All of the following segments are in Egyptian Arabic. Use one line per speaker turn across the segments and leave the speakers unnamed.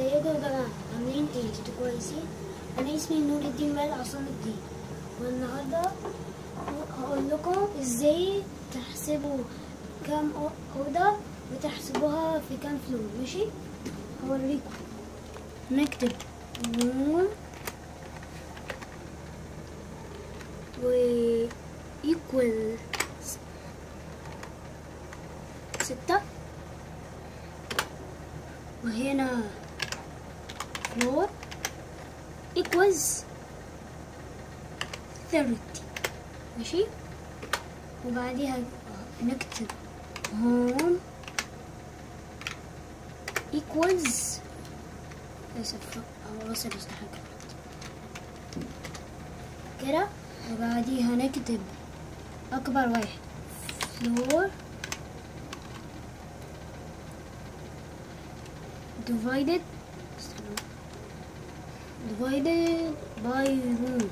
ازيكم يا جماعة عاملين ايه انتوا كويسين انا اسمي نور الدين وائل عصام الدين والنهارده هقول لكم ازاي تحسبوا كام أو- اوضه وتحسبوها في كام فلور ماشي هوريكم نكتب نون و equal ستة وهنا floor equals 30 ماشي وبعديها نكتب home equals اسف او بس بستحق كده وبعديها نكتب اكبر واحد floor divided divided by room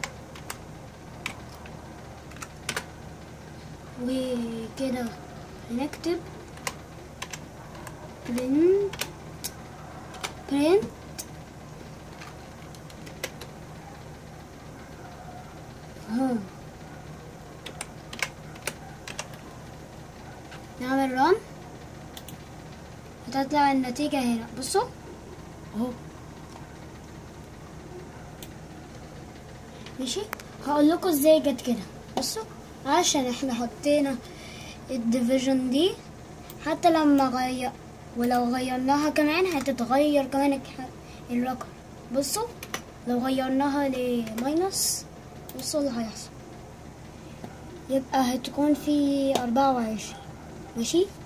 وكده هنكتب print print home نعمل run هتطلع النتيجة هنا بصوا اهو ماشي هقول لكم ازاي جت كده بصوا عشان احنا حطينا الديفيجن دي حتى لما غير ولو غيرناها كمان هتتغير كمان الح- الرقم بصوا لو غيرناها لماينس بصوا اللي هيحصل يبقى هتكون في أربعة وعشرين ماشي